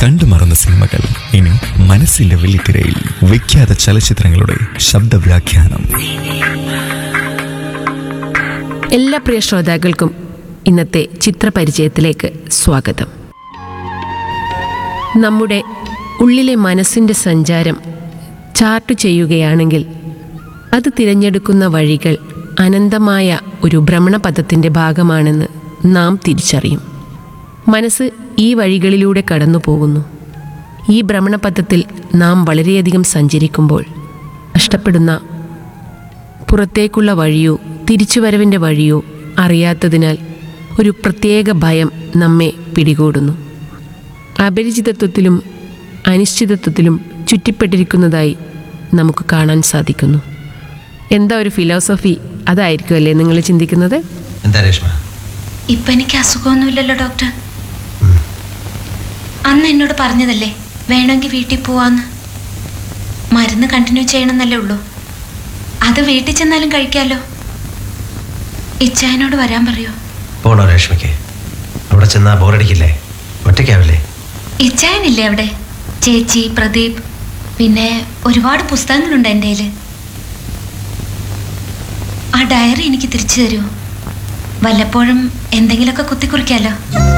കണ്ടു മറന്ന സിനിമകൾ ഇനി മനസ്സിന്റെ വെള്ളിത്തിരയിൽ വിഖ്യാത ചലച്ചിത്രങ്ങളുടെ ശബ്ദവ്യാഖ്യാനം എല്ലാ പ്രിയ ശ്രോതാക്കൾക്കും ഇന്നത്തെ ചിത്രപരിചയത്തിലേക്ക് സ്വാഗതം നമ്മുടെ ഉള്ളിലെ മനസ്സിൻ്റെ സഞ്ചാരം ചാർട്ട് ചെയ്യുകയാണെങ്കിൽ അത് തിരഞ്ഞെടുക്കുന്ന വഴികൾ അനന്തമായ ഒരു ഭ്രമണപഥത്തിൻ്റെ ഭാഗമാണെന്ന് നാം തിരിച്ചറിയും മനസ്സ് ഈ വഴികളിലൂടെ കടന്നു പോകുന്നു ഈ ഭ്രമണപഥത്തിൽ നാം വളരെയധികം സഞ്ചരിക്കുമ്പോൾ നഷ്ടപ്പെടുന്ന പുറത്തേക്കുള്ള വഴിയോ തിരിച്ചുവരവിൻ്റെ വഴിയോ അറിയാത്തതിനാൽ ഒരു പ്രത്യേക ഭയം നമ്മെ പിടികൂടുന്നു അപരിചിതത്വത്തിലും അനിശ്ചിതത്വത്തിലും ചുറ്റിപ്പെട്ടിരിക്കുന്നതായി നമുക്ക് കാണാൻ സാധിക്കുന്നു എന്താ ഒരു ഫിലോസഫി അതായിരിക്കും അല്ലേ നിങ്ങൾ ചിന്തിക്കുന്നത് എന്താ രേഷ്മ ഇപ്പൊ എനിക്ക് അസുഖമൊന്നുമില്ലല്ലോ ഡോക്ടർ അന്ന് എന്നോട് പറഞ്ഞതല്ലേ വേണമെങ്കിൽ വീട്ടിൽ പോവാന്ന് മരുന്ന് കണ്ടിന്യൂ ചെയ്യണമെന്നല്ലേ ഉള്ളൂ അത് വീട്ടിൽ ചെന്നാലും കഴിക്കാലോ ഇച്ചായനോട് വരാൻ പറയോ പോണോ രേഷ്മയ്ക്ക് അവിടെ ചെന്നാ ബോറടിക്കില്ലേ ഒറ്റയ്ക്കാവില്ലേ ഇച്ചായനില്ലേ അവിടെ ചേച്ചി പ്രദീപ് പിന്നെ ഒരുപാട് പുസ്തകങ്ങളുണ്ട് എൻ്റെ കയ്യിൽ ആ ഡയറി എനിക്ക് തിരിച്ചു തരുമോ വല്ലപ്പോഴും എന്തെങ്കിലുമൊക്കെ കുത്തിക്കുറിക്കാലോ